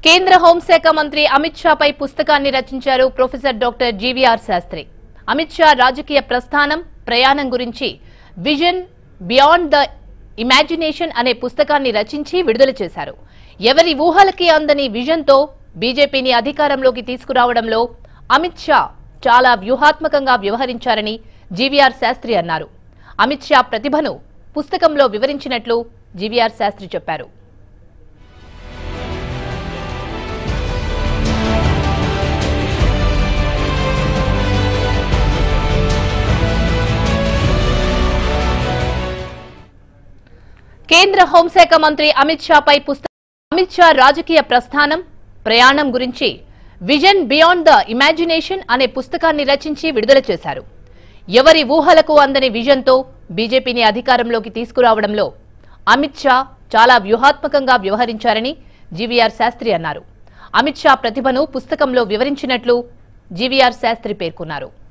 కేంద్ర హోంశాఖ మంత్రి అమిత్ షాపై పుస్తకాన్ని రచించారు professor doctor GVR Shastri Amit Shah రాజకీయ ప్రస్థానం ప్రయాణం గురించి విజన్ బియాండ్ ద ఇమాజినేషన్ అనే పుస్తకాన్ని రచించి విడుదల చేశారు ఎవరి ఊహలకి అందని విజన్తో బీజేపీని అధికారంలోకి తీసుకురావడంలో అమిత్ షా చాలా వ్యూహాత్మకంగా వ్యవహరించారని జీవీఆర్ శాస్త్రి అన్నారు అమిత్ షా ప్రతిభను పుస్తకంలో వివరించినట్లు జీవీఆర్ శాస్త్రి చెప్పారు కేంద్ర హోంశాఖ మంత్రి అమిత్ షాపై పుస్తకం అమిత్ షా రాజకీయ ప్రస్థానం ప్రయాణం గురించి విజన్ బియాండ్ ద ఇమాజినేషన్ అనే పుస్తకాన్ని రచించి విడుదల చేశారు ఎవరి ఊహలకు అందని విజన్తో బీజేపీని అధికారంలోకి తీసుకురావడంలో అమిత్ షా చాలా వ్యూహాత్మకంగా వ్యవహరించారని జీవీఆర్ శాస్త్రి అన్నారు అమిత్ షా ప్రతిభను పుస్తకంలో వివరించినట్లు జీవీఆర్ శాస్త్రి పేర్కొన్నారు